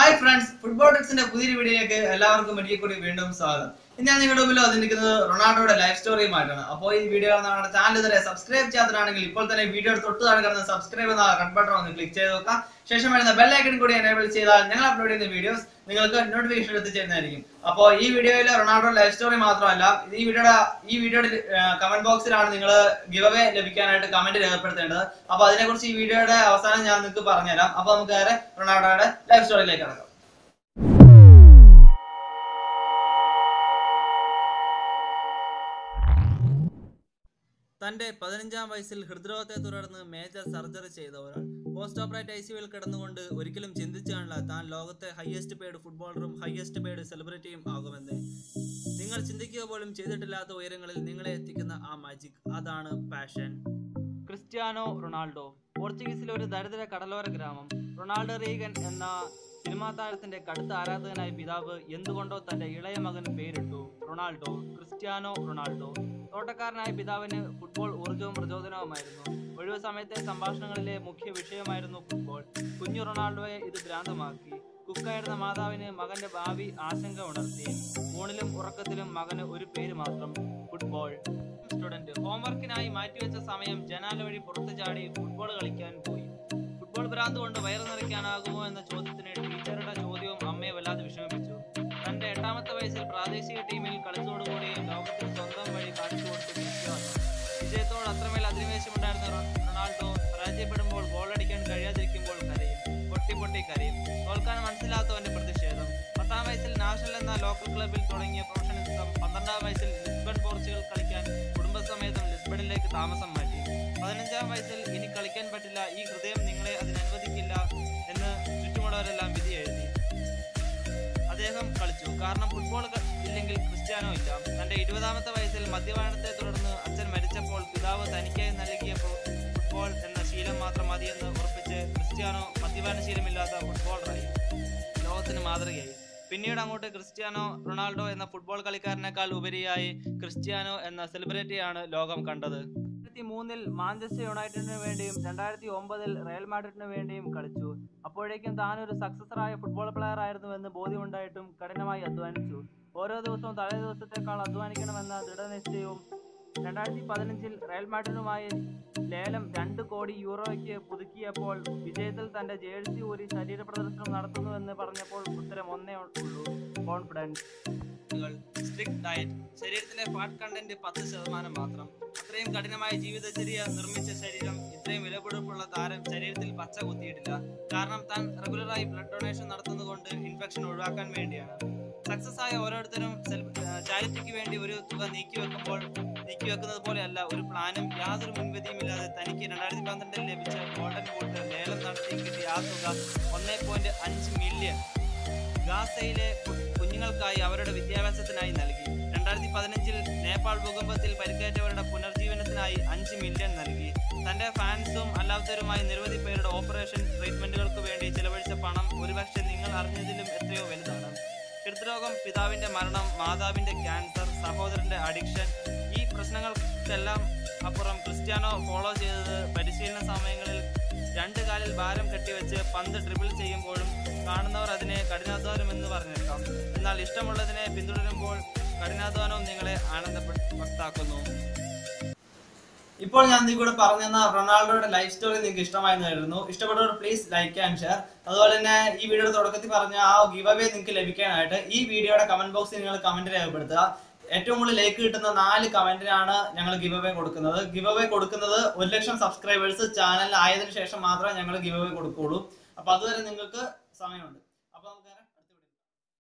Hi friends football ടെക്സിന്റെ പുതിയൊരു വീഡിയോയിലേക്ക് എല്ലാവർക്കും ഒരിക്കൽ കൂടി വീണ്ടും സ്വാഗതം ഇന്ന് ഞാൻ നിങ്ങളുടെ മുമ്പിൽ വന്നിരിക്കുന്നത് റൊണാൾഡോയുടെ ലൈഫ് സ്റ്റോറിയുമായിട്ടാണ് അപ്പോൾ ഈ വീഡിയോ നമ്മുടെ ചാനൽ ഇതുവരെ സബ്സ്ക്രൈബ് ചെയ്യാത്തതാണെങ്കിൽ ഇപ്പോൾ തന്നെ വീഡിയോ തൊട്ട് താഴെ കിടന്ന സബ്സ്ക്രൈബ് എന്ന റെഡ് ബട്ടൺ ഒന്ന് ക്ലിക്ക് ചെയ്ത് നോക്കാം ശേഷം വരുന്ന ബെൽ ഐക്കൺ കൂടി എനേബിൾ ചെയ്താൽ ഞങ്ങൾ അപ്ലോഡ് ചെയ്യുന്ന വീഡിയോസ് നിങ്ങൾക്ക് നോട്ടിഫിക്കേഷൻ എത്തിച്ചേരുന്നതായിരിക്കും അപ്പോൾ ഈ വീഡിയോയിൽ റൊണാൾഡോ ലൈഫ് സ്റ്റോറി മാത്രമല്ല ഈ വീഡിയോയുടെ ഈ വീഡിയോയുടെ കമന്റ് ബോക്സിലാണ് നിങ്ങൾ ഗിവ് അവേ ലഭിക്കാനായിട്ട് കമന്റ് രേഖപ്പെടുത്തേണ്ടത് അപ്പോൾ അതിനെക്കുറിച്ച് ഈ വീഡിയോയുടെ അവസാനം ഞാൻ നിങ്ങൾക്ക് പറഞ്ഞുതരാം അപ്പോൾ നമുക്ക് നേരെ റൊണാൾഡോയുടെ ലൈഫ് സ്റ്റോറിയിലേക്ക് കടക്കാം തന്റെ പതിനഞ്ചാം വയസ്സിൽ ഹൃദ്രോഗത്തെ തുടർന്ന് മേജർ സർജറി ചെയ്ത ഒരാൾ പോസ്റ്റ് ഓപ്പറേറ്റ് ഐ സിയുവിൽ കിടന്നുകൊണ്ട് ഒരിക്കലും ചിന്തിച്ചു കാണില്ല താൻ ലോകത്തെ ഹയസ്റ്റ് പെയ്ഡ് ഫുട്ബോളറും ഹയസ്റ്റ് പെയ്ഡ് സെലിബ്രിറ്റിയും ആകുമെന്ന് നിങ്ങൾ ചിന്തിക്കുക പോലും ചെയ്തിട്ടില്ലാത്ത ഉയരങ്ങളിൽ നിങ്ങളെ എത്തിക്കുന്ന ആ മാജിക് അതാണ് പാഷൻ ക്രിസ്ത്യാനോ റൊണാൾഡോ പോർച്ചുഗീസിലെ ഒരു ദരിദ്ര കടലോര ഗ്രാമം റൊണാൾഡോ റീഗൻ എന്ന സിനിമാ താരത്തിന്റെ കടുത്ത ആരാധകനായ പിതാവ് എന്തുകൊണ്ടോ തന്റെ ഇളയ മകന് പേരിട്ടു റൊണാൾഡോ ക്രിസ്ത്യാനോ റൊണാൾഡോ തോട്ടക്കാരനായ പിതാവിന് ഫുട്ബോൾ ഊർജവും പ്രചോദനവുമായിരുന്നു ഒഴിവു സമയത്തെ സംഭാഷണങ്ങളിലെ മുഖ്യ വിഷയമായിരുന്നു ഫുട്ബോൾ കുഞ്ഞു റൊണാൾഡോയെ ഇത് ഭ്രാന്തമാക്കി കുക്കായിരുന്ന മാതാവിന് മകന്റെ ഭാവി ആശങ്ക ഉണർത്തി ഊണിലും ഉറക്കത്തിലും മകന് ഒരു പേര് മാത്രം ഫുട്ബോൾ സ്റ്റുഡന്റ് ഹോംവർക്കിനായി മാറ്റിവെച്ച സമയം ജനാല വഴി പുറത്തു ചാടി ഫുട്ബോൾ കളിക്കാൻ പോയി ഫുട്ബോൾ ഭ്രാന്ത് കൊണ്ട് വയറു നിറയ്ക്കാനാകുമോ എന്ന ചോദ്യത്തിന് ടീച്ചറുടെ ചോദ്യവും അമ്മയെ വല്ലാതെ വിഷമിപ്പിച്ചു തന്റെ എട്ടാമത്തെ വയസ്സിൽ പ്രാദേശിക ടീമിൽ കളിച്ചോടുകൂടിയും ലോകത്തിൽ സ്വന്തം വഴി കാണിച്ചു കൊടുത്തു മെസ്സി വന്നു. വിജയത്തോട് അത്രമേൽ അധിനിവേശമുണ്ടായിരുന്ന റൊ- റൊണാൾഡോ പരാജയപ്പെടുമ്പോൾ ഗോളടിക്കാൻ കഴിയാതിരിക്കുമ്പോൾ കരയും പൊട്ടി പൊട്ടി കരയും തോൽക്കാൻ മനസ്സിലാത്തവന്റെ പ്രതിഷേധം പത്താം വയസ്സിൽ നാഷണൽ എന്ന ലോക്കൽ ക്ലബിൽ തുടങ്ങിയ പ്രൊഫഷണലിസം പന്ത്രണ്ടാം വയസ്സിൽ ലിസ്ബൺ പോർച്ചുഗൽ കളിക്കാൻ കുടുംബസമേതം ലിസ്ബണിലേക്ക് താമസം മാറ്റി പതിനഞ്ചാം വയസ്സിൽ ഇനി കളിക്കാൻ പറ്റില്ല ഈ ഹൃദയം നിങ്ങളെ അതിനനുവദിക്കില്ല എന്ന് ചുറ്റുമുള്ളവരെല്ലാം വിധി എഴുതി അദ്ദേഹം കളിച്ചു കാരണം ഫുട്ബോൾ ക- ഇല്ലെങ്കിൽ ക്രിസ്ത്യാനോ ഇല്ല തന്റെ ഇരുപതാമത്തെ വയസ്സിൽ മദ്യപാനത്തെ തുടർന്ന് അച്ഛൻ മരിച്ചപ്പോൾ പിതാവ് തനിക്കായി നൽകിയ ഫു- ഫുട്ബോൾ എന്ന ശീലം മാത്രം മതിയെന്ന് ഉറപ്പിച്ച് ക്രിസ്ത്യാനോ മദ്യപാന ശീലമില്ലാത്ത ഫുട്ബോളറായി ലോകത്തിന് മാതൃകയായി പിന്നീട് അങ്ങോട്ട് ക്രിസ്ത്യാനോ റൊണാൾഡോ എന്ന ഫുട്ബോൾ കളിക്കാരനേക്കാൾ ഉപരിയായി ക്രിസ്ത്യാനോ എന്ന സെലിബ്രിറ്റിയാണ് ലോകം കണ്ടത് രണ്ടായിരത്തി മൂന്നിൽ മാഞ്ചസ്റ്റർ യുണൈറ്റഡിന് വേണ്ടിയും രണ്ടായിരത്തി ഒമ്പതിൽ റയൽ മാഡ്രിഡിന് വേണ്ടിയും കളിച്ചു അപ്പോഴേക്കും താൻ ഒരു സക്സസറായ ഫുട്ബോൾ പ്ലെയർ ആയിരുന്നുവെന്ന് ബോധ്യമുണ്ടായിട്ടും കഠിനമായി അധ്വാനിച്ചു ഓരോ ദിവസവും തലേ ദിവസത്തേക്കാൾ അധ്വാനിക്കണമെന്ന ദൃഢനിശ്ചയവും രണ്ടായിരത്തി പതിനഞ്ചിൽ റയൽ മാഡ്രിഡുമായി ലേലം രണ്ട് കോടി യൂറോയ്ക്ക് പുതുക്കിയപ്പോൾ വിജയത്തിൽ തന്റെ ജേഴ്സി ഊരി ശരീര പ്രദർശനം നടത്തുന്നുവെന്ന് പറഞ്ഞപ്പോൾ ഉത്തരം ഒന്നേ ഉള്ളൂ കോൺഫിഡൻസ് സ്ട്രിക്ട് ഡയറ്റ് ശരീരത്തിലെ ഫാറ്റ് കണ്ടന്റ് പത്ത് ശതമാനം മാത്രം അത്രയും കഠിനമായ ജീവിതചര്യ നിർമ്മിച്ച ശരീരം ഇത്രയും വിലപിടിപ്പുള്ള താരം ശരീരത്തിൽ പച്ച കുത്തിയിട്ടില്ല കാരണം താൻ റെഗുലറായി ബ്ലഡ് ഡൊണേഷൻ നടത്തുന്നതുകൊണ്ട് ഇൻഫെക്ഷൻ ഒഴിവാക്കാൻ വേണ്ടിയാണ് സക്സസ് ആയ ഓരോരുത്തരും ചാരിറ്റിക്ക് വേണ്ടി ഒരു തുക നീക്കി വെക്കുമ്പോൾ നീക്കി വെക്കുന്നത് പോലെയല്ല ഒരു പ്ലാനും യാതൊരു മുൻവിധിയുമില്ലാതെ തനിക്ക് രണ്ടായിരത്തി പന്ത്രണ്ടിൽ ലഭിച്ച ഗോൾഡൻ ബൂട്ട് ലേലം നടത്തി കിട്ടിയ ആ തുക ഒന്നേ പോയിന്റ് അഞ്ച് മില്യൺ ഗാസയിലെ കു- കുഞ്ഞുങ്ങൾക്കായി അവരുടെ വിദ്യാഭ്യാസത്തിനായി നൽകി രണ്ടായിരത്തി പതിനഞ്ചിൽ നേപ്പാൾ ഭൂകമ്പത്തിൽ പരിക്കേറ്റവരുടെ പുനർജീവനത്തിനായി അഞ്ച് മില്യൺ നൽകി തന്റെ ഫാൻസും അല്ലാത്തവരുമായി നിരവധി പേരുടെ ഓപ്പറേഷൻ ട്രീറ്റ്മെന്റുകൾക്ക് വേണ്ടി ചിലവഴിച്ച പണം ഒരുപക്ഷെ നിങ്ങൾ അറിഞ്ഞതിലും എത്രയോ വലുതാണ് ഹൃദ്രോഗം പിതാവിന്റെ മരണം മാതാവിന്റെ ക്യാൻസർ സഹോദരന്റെ അഡിക്ഷൻ ഈ പ്രശ്നങ്ങൾക്കെല്ലാം അപ്പുറം ക്രിസ്ത്യാനോ ഫോളോ ചെയ്തത് പരിശീലന സമയങ്ങളിൽ രണ്ട് കാലിൽ ഭാരം കെട്ടിവെച്ച് പന്ത് ഡ്രിബിൾ ചെയ്യുമ്പോഴും കാണുന്നവർ അതിനെ കഠിനാധ്വാനം എന്ന് പറഞ്ഞേക്കാം എന്നാൽ ഇഷ്ടമുള്ളതിനെ പിന്തുടരുമ്പോൾ കഠിനാധ്വാനവും നിങ്ങളെ ആനന്ദപ്പെട്ടാക്കുന്നു ഇപ്പോൾ ഞാൻ നിങ്ങളോട് പറഞ്ഞു തന്ന റൊണാൾഡോയുടെ ലൈഫ് സ്റ്റോറി നിങ്ങൾക്ക് ഇഷ്ടമായെന്ന് കരുതുന്നു ഇഷ്ടപ്പെട്ടവർ പ്ലീസ് ലൈക്ക് ആൻഡ് ഷെയർ അതുപോലെ തന്നെ ഈ വീഡിയോയുടെ തുടക്കത്തിൽ പറഞ്ഞ ആ ഗിവ് അവേ നിങ്ങൾക്ക് ലഭിക്കാനായിട്ട് ഈ വീഡിയോയുടെ കമന്റ് ബോക്സിൽ നിങ്ങൾ കമന്റ് രേഖപ്പെടുത്തുക ഏറ്റവും കൂടുതൽ ലൈക്ക് കിട്ടുന്ന നാല് കമന്റിനാണ് ഞങ്ങൾ ഗിവ് അവേ കൊടുക്കുന്നത് ഗിവ് അവേ കൊടുക്കുന്നത് ഒരു ലക്ഷം സബ്സ്ക്രൈബേഴ്സ് ചാനലിൽ ആയതിനു ശേഷം മാത്രമേ ഞങ്ങൾ ഗിവ് അവേ കൊടുക്കുകയുള്ളൂ അപ്പൊ അതുവരെ നിങ്ങൾക്ക് സമയമുണ്ട് അപ്പൊ നമുക്ക്